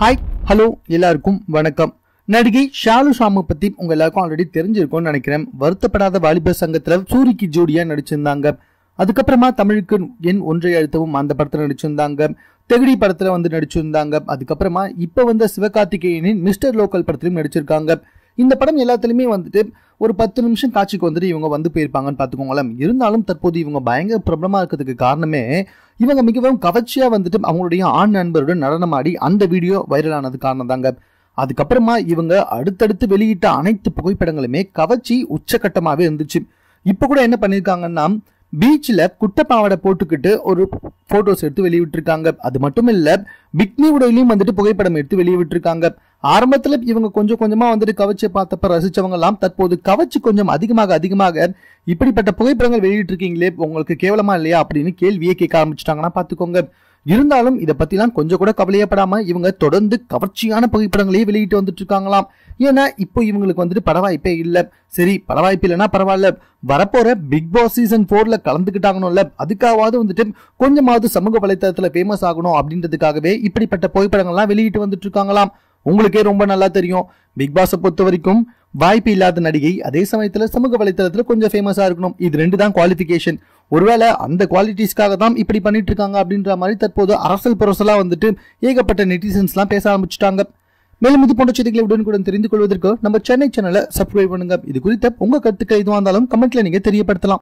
hi hello எல்லாருக்கும் வணக்கம் நடிகை ஷாலு ஷாமு பத்தி உங்க எல்லாருக்கும் ஆல்ரெடி தெரிஞ்சிருக்கும்னு நினைக்கிறேன் வருத்தப்படாத வாலிபர் சங்கத்துல சூரிக்கு ஜோடியா நடிச்சிருந்தாங்க அதுக்கப்புறமா தமிழுக்கு எண் ஒன்றை அழுத்தவும் அந்த படத்துல நடிச்சிருந்தாங்க தெகுடி படத்துல வந்து நடிச்சிருந்தாங்க அதுக்கப்புறமா இப்ப வந்த சிவகார்த்திகேயனின் மிஸ்டர் லோக்கல் படத்திலும் நடிச்சிருக்காங்க இந்த படம் எல்லாத்துலயுமே வந்துட்டு ஒரு பத்து நிமிஷம் காட்சிக்கு வந்துட்டு இவங்க வந்து போயிருப்பாங்கன்னு பார்த்துக்கோங்களேன் இருந்தாலும் தற்போது இவங்க பயங்கர பிரபலமா இருக்கிறதுக்கு காரணமே இவங்க மிகவும் கவர்ச்சியா வந்துட்டு அவங்களுடைய ஆண் நண்பருடன் நடனமாடி அந்த வீடியோ வைரல் ஆனது காரணம் தாங்க அதுக்கப்புறமா இவங்க அடுத்தடுத்து வெளியிட்ட அனைத்து புகைப்படங்களுமே கவர்ச்சி உச்சகட்டமாவே இருந்துச்சு இப்போ கூட என்ன பண்ணியிருக்காங்கன்னா பீச்சில் குட்டப்பாவடை போட்டுக்கிட்டு ஒரு போட்டோஸ் எடுத்து வெளியிட்டிருக்காங்க அது மட்டும் இல்ல பிக்னி உடையிலையும் வந்துட்டு புகைப்படம் எடுத்து வெளியிட்டிருக்காங்க ஆரம்பத்துல இவங்க கொஞ்சம் கொஞ்சமா வந்துட்டு கவர்ச்சியை பார்த்தப்ப ரசிச்சவங்க எல்லாம் தற்போது கவர்ச்சி கொஞ்சம் அதிகமாக அதிகமாக இப்படிப்பட்ட புகைப்படங்கள் வெளியிட்டிருக்கீங்களே உங்களுக்கு கேவலமா இல்லையா அப்படின்னு கேள்வியே கேட்க ஆரம்பிச்சிட்டாங்கன்னா பாத்துக்கோங்க இருந்தாலும் இதை பத்திலாம் கொஞ்சம் கூட கவலையப்படாம இவங்க தொடர்ந்து கவர்ச்சியான புகைப்படங்களையே வெளியிட்டு வந்துட்டு இருக்காங்களாம் ஏன்னா இப்போ இவங்களுக்கு வந்துட்டு படவாய்ப்பே இல்ல சரி படவாய்ப்பு இல்லைன்னா பரவாயில்ல வரப்போற பிக் பாஸ் சீசன் போர்ல கலந்துக்கிட்டாங்கணும்ல அதுக்காவது வந்துட்டு கொஞ்சமாவது சமூக வலைத்தளத்துல ஃபேமஸ் ஆகணும் அப்படின்றதுக்காகவே இப்படிப்பட்ட புகைப்படங்கள்லாம் வெளியிட்டு வந்துட்டு இருக்காங்களாம் உங்களுக்கே ரொம்ப நல்லா தெரியும் பிக் பாஸை பொறுத்த வரைக்கும் வாய்ப்பு இல்லாத நடிகை அதே சமயத்துல சமூக வலைத்தளத்துல கொஞ்சம் ஃபேமஸா இருக்கணும் இது ரெண்டு தான் குவாலிஃபிகேஷன் ஒருவேளை அந்த குவாலிட்டிஸ்க்காக தான் இப்படி பண்ணிட்டு இருக்காங்க அப்படின்ற மாதிரி தற்போது அரசல் புரசலா வந்துட்டு ஏகப்பட்ட நெட்டிசன்ஸ்லாம் பேச ஆரம்பிச்சுட்டாங்க மேலும் இது போன்ற செய்திகளை உடனுக்குடன் தெரிந்து கொள்வதற்கு நம்ம சென்னை சேனலை சப்ஸ்கிரைப் பண்ணுங்க இது குறித்த உங்க கருத்துக்கள் எதுவாக இருந்தாலும் கமெண்ட்ல நீங்க தெரியப்படுத்தலாம்